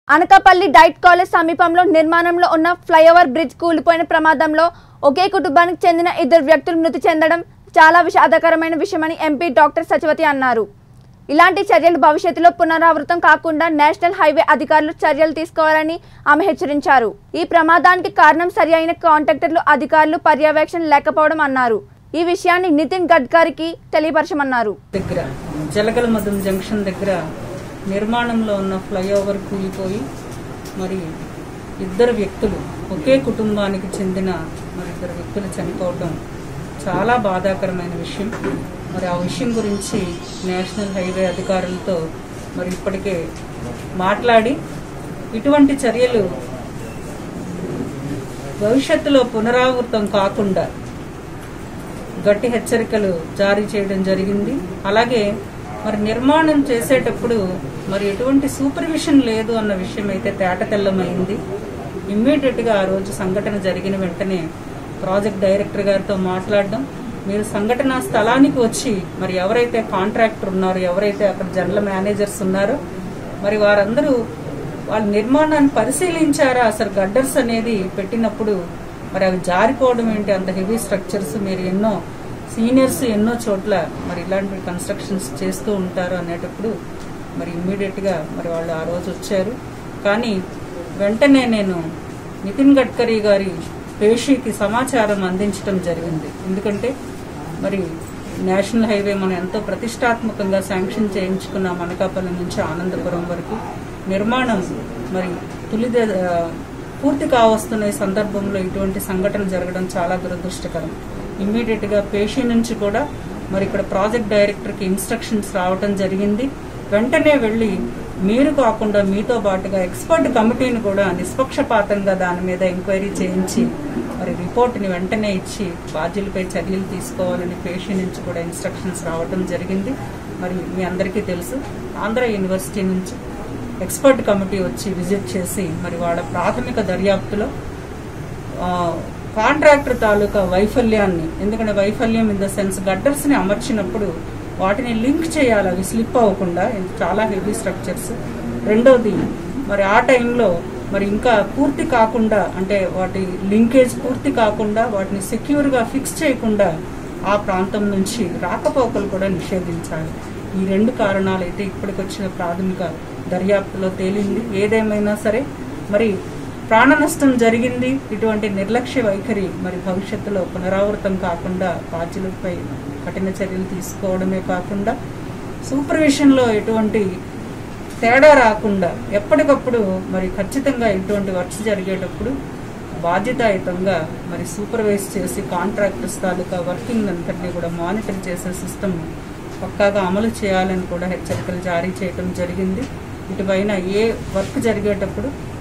Anakapalli diet college సమీపంలో నిర్మాణంలో ఉన్న ఫ్లైఓవర్ బ్రిడ్జ్ కూలిపోయిన ప్రమాదంలో ఒకే కుటుంబానికి చెందిన ఇద్దరు వ్యక్తులు మృతి చెందడం చాలా విషాదకరమైన విషయమని ఎంపీ డాక్టర్ సచివతి అన్నారు ఇలాంటి చర్యలు భవిష్యత్తులో పునరావృతం కాకుండా నేషనల్ హైవే అధికారులు చర్యలు తీసుకోవాలని ఆమె హెచ్చరించారు ఈ ప్రమాదానికి కారణం సరి అయిన కాంట్రాక్టర్లు అధికారులు పర్యవేక్షణ లేకపోవడం అన్నారు ఈ విషయాన్ని నితిన్ గడ్కరీకి తెలియపరచమన్నారు దగ్గర జలగలమదం జంక్షన్ దగ్గర నిర్మాణంలో ఉన్న ఫ్లైఓవర్ కూలిపోయి మరి ఇద్దరు వ్యక్తులు ఒకే కుటుంబానికి చెందిన మరి ఇద్దరు వ్యక్తులు చనిపోవడం చాలా బాధాకరమైన విషయం మరి ఆ విషయం గురించి నేషనల్ హైవే అధికారులతో మరి ఇప్పటికే మాట్లాడి ఇటువంటి చర్యలు భవిష్యత్తులో పునరావృతం కాకుండా గట్టి హెచ్చరికలు జారీ చేయడం జరిగింది అలాగే మరి నిర్మాణం చేసేటప్పుడు మరి ఎటువంటి సూపర్విషన్ లేదు అన్న విషయం అయితే తేటతెల్లమైంది ఇమ్మీడియట్ గా ఆ రోజు సంఘటన జరిగిన వెంటనే ప్రాజెక్ట్ డైరెక్టర్ గారితో మాట్లాడడం మీరు సంఘటన స్థలానికి వచ్చి మరి ఎవరైతే కాంట్రాక్టర్ ఉన్నారో ఎవరైతే అక్కడ జనరల్ మేనేజర్స్ ఉన్నారో మరి వారందరూ వాళ్ళ నిర్మాణాన్ని పరిశీలించారా అసలు గడ్డర్స్ అనేది పెట్టినప్పుడు మరి అవి జారిపోవడం ఏంటి అంత హెవీ స్ట్రక్చర్స్ మీరు ఎన్నో సీనియర్స్ ఎన్నో చోట్ల మరి ఇలాంటి కన్స్ట్రక్షన్స్ చేస్తూ ఉంటారు అనేటప్పుడు మరి ఇమ్మీడియట్ గా మరి వాళ్ళు ఆ రోజు వచ్చారు కానీ వెంటనే నేను నితిన్ గడ్కరీ గారి పేషీకి సమాచారం అందించడం జరిగింది ఎందుకంటే మరి నేషనల్ హైవే మనం ఎంతో ప్రతిష్టాత్మకంగా శాంక్షన్ చేయించుకున్న మనకాపల్లి నుంచి ఆనందపురం వరకు నిర్మాణం మరి తులి ద- పూర్తి కావస్తున్న ఈ సందర్భంలో ఇటువంటి సంఘటన జరగడం చాలా దురదృష్టకరం ఇమ్మీడియట్ గా పేషీ నుంచి కూడా మరి ఇక్కడ ప్రాజెక్ట్ డైరెక్టర్ కి ఇన్స్ట్రక్షన్స్ రావడం జరిగింది వెంటనే వెళ్ళి మీరు కాకుండా మీతో పాటుగా ఎక్స్పర్ట్ కమిటీని కూడా నిష్పక్షపాతంగా దాని మీద ఎంక్వైరీ చేయించి మరి రిపోర్ట్ని వెంటనే ఇచ్చి బాధ్యులపై చర్యలు తీసుకోవాలని పేషీ నుంచి కూడా ఇన్స్ట్రక్షన్స్ రావడం జరిగింది మరి మీ అందరికీ తెలుసు ఆంధ్ర యూనివర్సిటీ నుంచి ఎక్స్పర్ట్ కమిటీ వచ్చి విజిట్ చేసి మరి వాళ్ళ ప్రాథమిక దర్యాప్తులో ఆ, కాంట్రాక్టర్ తాలూకా వైఫల్యాన్ని ఎందుకంటే వైఫల్యం ఇన్ ద సెన్స్ గడ్డర్స్ ని అమర్చినప్పుడు వాటిని లింక్ చేయాలి అవి స్లిప్ అవ్వకుండా ఇది చాలా హెవీ స్ట్రక్చర్స్ రెండోది మరి ఆ టైంలో మరి ఇంకా పూర్తి కాకుండా అంటే వాటి లింకేజ్ పూర్తి కాకుండా వాటిని సెక్యూర్ గా ఫిక్స్ చేయకుండా ఆ ప్రాంతం నుంచి రాకపోకలు కూడా నిషేధించాలి ఈ రెండు కారణాలు అయితే ఇప్పటికొచ్చిన ప్రాథమిక దర్యాప్తులో తేలింది ఏదేమైనా సరే మరి ప్రాణ నష్టం జరిగింది ఇటువంటి నిర్లక్ష్య వైఖరి మరి భవిష్యత్తులో పునరావృతం కాకుండా బాధ్యులపై కఠిన చర్యలు తీసుకోవడమే కాకుండా సూపర్విజన్ లో ఎటువంటి తేడా రాకుండా ఎప్పటికప్పుడు మరి ఖచ్చితంగా ఇటువంటి వర్క్స్ జరిగేటప్పుడు బాధ్యతాయుతంగా మరి సూపర్వైజ్ చేసి కాంట్రాక్టర్స్ తాలూకా వర్కింగ్ అంతటినీ కూడా మానిటర్ చేసే సిస్టమ్ పక్కాగా అమలు చేయాలని కూడా హెచ్చరికలు జారీ చేయడం జరిగింది ఇటుపైన ఏ వర్క్ జరిగేటప్పుడు